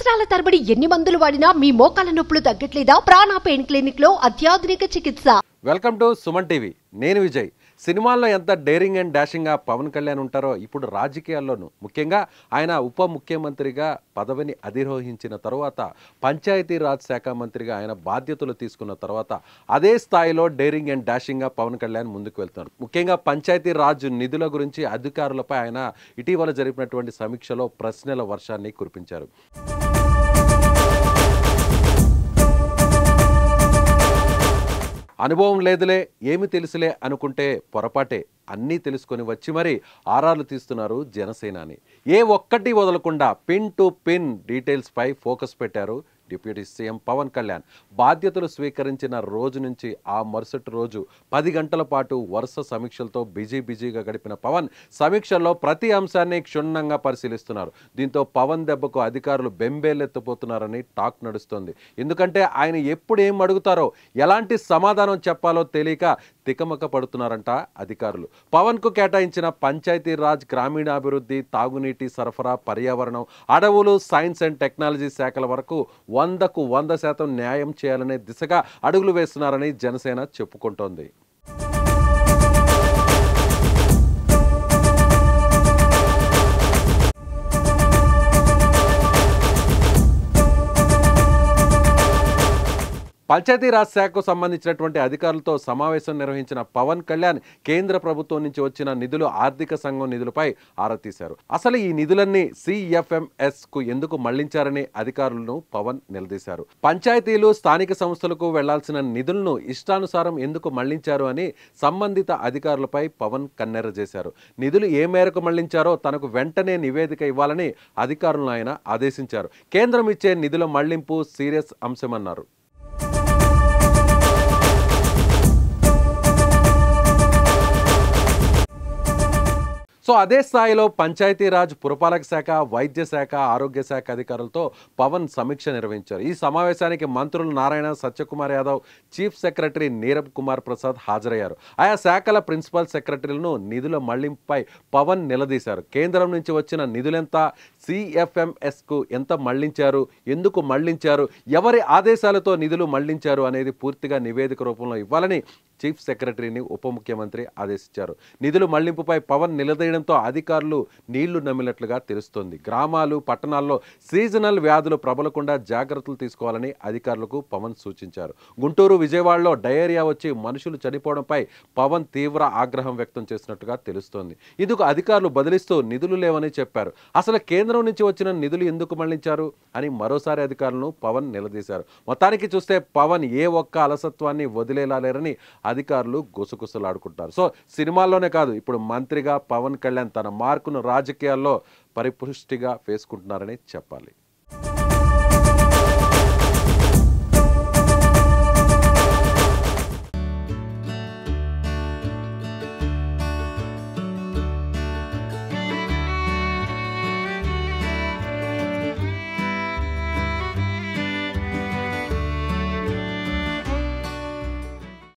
సంవత్సరాల తరబడి ఎన్ని మందులు వాడినా మీ మోకాల నొప్పులు తగ్గట్లేదా ప్రాణ పెయిన్ క్లినిక్ లో అత్యాధునిక చికిత్స వెల్కమ్ టు సుమన్ టీవీ నేను విజయ్ సినిమాల్లో ఎంత డేరింగ్ అండ్ డాషింగ్గా పవన్ కళ్యాణ్ ఉంటారో ఇప్పుడు రాజకీయాల్లోనూ ముఖ్యంగా ఆయన ఉప ముఖ్యమంత్రిగా పదవిని అధిరోహించిన తరువాత పంచాయతీరాజ్ శాఖ మంత్రిగా ఆయన బాధ్యతలు తీసుకున్న తర్వాత అదే స్థాయిలో డేరింగ్ అండ్ డాషింగ్గా పవన్ కళ్యాణ్ ముందుకు వెళ్తున్నారు ముఖ్యంగా పంచాయతీ రాజ్ నిధుల గురించి అధికారులపై ఆయన ఇటీవల జరిపినటువంటి సమీక్షలో ప్రశ్నల వర్షాన్ని కురిపించారు అనుభవం లేదులే ఏమి తెలుసులే అనుకుంటే పొరపాటే అన్నీ తెలుసుకొని వచ్చి మరి ఆరాలు తీస్తున్నారు జనసేనాని ఏ ఒక్కటి వదలకుండా పిన్ టు పిన్ డీటెయిల్స్పై ఫోకస్ పెట్టారు డిప్యూటీ సీఎం పవన్ కళ్యాణ్ బాధ్యతలు స్వీకరించిన రోజు నుంచి ఆ మరుసటి రోజు పది గంటల పాటు వరుస సమీక్షలతో బిజీ బిజీగా గడిపిన పవన్ సమీక్షల్లో ప్రతి అంశాన్ని క్షుణ్ణంగా పరిశీలిస్తున్నారు దీంతో పవన్ దెబ్బకు అధికారులు బెంబేలెత్తిపోతున్నారని టాక్ నడుస్తోంది ఎందుకంటే ఆయన ఎప్పుడు ఏం అడుగుతారో ఎలాంటి సమాధానం చెప్పాలో తెలియక తికమక పడుతున్నారంట అధికారులు పవన్కు కేటాయించిన పంచాయతీ రాజ్ గ్రామీణాభివృద్ధి తాగునీటి సరఫరా పర్యావరణం అడవులు సైన్స్ అండ్ టెక్నాలజీ శాఖల వరకు వందకు వంద శాతం న్యాయం చేయాలనే దిశగా అడుగులు వేస్తున్నారని జనసేన చెప్పుకుంటోంది పంచాయతీరాజ్ శాఖకు సంబంధించినటువంటి అధికారులతో సమావేశం నిర్వహించిన పవన్ కళ్యాణ్ కేంద్ర ప్రభుత్వం నుంచి వచ్చిన నిధులు ఆర్థిక సంఘం నిధులపై ఆరా తీశారు అసలు ఈ నిధులన్నీ సిఎఫ్ఎంఎస్ కు ఎందుకు మళ్లించారని అధికారులను పవన్ నిలదీశారు పంచాయతీలు స్థానిక సంస్థలకు వెళ్లాల్సిన నిధులను ఇష్టానుసారం ఎందుకు మళ్లించారు అని సంబంధిత అధికారులపై పవన్ కన్నెర్ర చేశారు నిధులు ఏ మేరకు మళ్లించారో తనకు వెంటనే నివేదిక ఇవ్వాలని అధికారులను ఆయన ఆదేశించారు కేంద్రం ఇచ్చే నిధుల మళ్లింపు సీరియస్ అంశమన్నారు సో అదే స్థాయిలో పంచాయతీరాజ్ పురపాలక శాఖ వైద్య శాఖ ఆరోగ్య శాఖ అధికారులతో పవన్ సమీక్ష నిర్వహించారు ఈ సమావేశానికి మంత్రులు నారాయణ సత్యకుమార్ యాదవ్ చీఫ్ సెక్రటరీ నీరబ్ కుమార్ ప్రసాద్ హాజరయ్యారు ఆయా శాఖల ప్రిన్సిపల్ సెక్రటరీలను నిధుల మళ్లింపుపై పవన్ నిలదీశారు కేంద్రం నుంచి వచ్చిన నిధులెంత సిఎఫ్ఎంఎస్కు ఎంత మళ్లించారు ఎందుకు మళ్లించారు ఎవరి ఆదేశాలతో నిధులు మళ్లించారు అనేది పూర్తిగా నివేదిక రూపంలో ఇవ్వాలని చీఫ్ సెక్రటరీని ఉప ముఖ్యమంత్రి ఆదేశించారు నిధులు మళ్లింపుపై పవన్ నిలదీయడంతో అధికారులు నీళ్లు నమ్మినట్లుగా తెలుస్తోంది గ్రామాలు పట్టణాల్లో సీజనల్ వ్యాధులు ప్రబలకుండా జాగ్రత్తలు తీసుకోవాలని అధికారులకు పవన్ సూచించారు గుంటూరు విజయవాడలో డయేరియా వచ్చి మనుషులు చనిపోవడంపై పవన్ తీవ్ర ఆగ్రహం వ్యక్తం చేసినట్టుగా తెలుస్తోంది ఇందుకు అధికారులు బదిలిస్తూ నిధులు లేవని చెప్పారు అసలు కేంద్రం నుంచి వచ్చిన నిధులు ఎందుకు మళ్లించారు అని మరోసారి అధికారులను పవన్ నిలదీశారు మొత్తానికి చూస్తే పవన్ ఏ ఒక్క అలసత్వాన్ని వదిలేలా లేరని అధికారులు గుసగుసలాడుకుంటారు సో సినిమాల్లోనే కాదు ఇప్పుడు మంత్రిగా పవన్ కళ్యాణ్ తన మార్కును రాజకీయాల్లో పరిపుష్టిగా వేసుకుంటున్నారని చెప్పాలి